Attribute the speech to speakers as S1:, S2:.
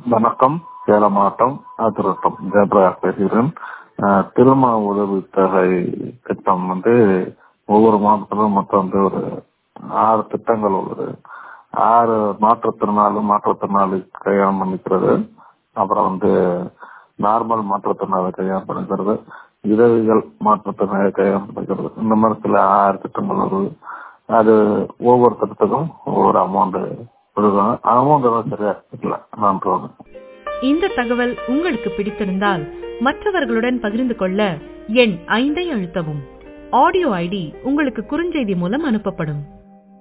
S1: வணக்கம் சேலம் மாவட்டம் ஆத்திரோட்டம் ஜெயபிரகாஷ் பேசுகிறேன் அஹ், திருமண உதவி தொகை திட்டம் வந்து ஒவ்வொரு மாவட்டத்திலும் மொத்தம் வந்து ஒரு ஆறு திட்டங்கள் உள்ளது ஆறு மாற்றுத்திறனாளி மாற்றுத்திறனாளி கையாளம் பண்ணிக்கிறது அப்புறம் வந்து நார்மல் மாற்றுத்திறனாளி கையாளம் பண்ணிக்கிறது விதவிகள் மாற்றுத்திறனாளி கையாளம் பண்ணிக்கிறது இந்த மாதிரி சில ஆறு திட்டங்கள் வருது அது ஒவ்வொரு திட்டத்துக்கும் ஒவ்வொரு அமௌண்ட் கொடுக்குறாங்க அமௌண்ட் எல்லாம் சரியா இல்லை நன்றி
S2: இந்த தகவல் உங்களுக்கு பிடித்திருந்தால் மற்றவர்களுடன் பகிர்ந்து கொள்ள எண் ஐந்தை அழுத்தவும் ஆடியோ ஐடி உங்களுக்கு குறுஞ்செய்தி மூலம் அனுப்பப்படும்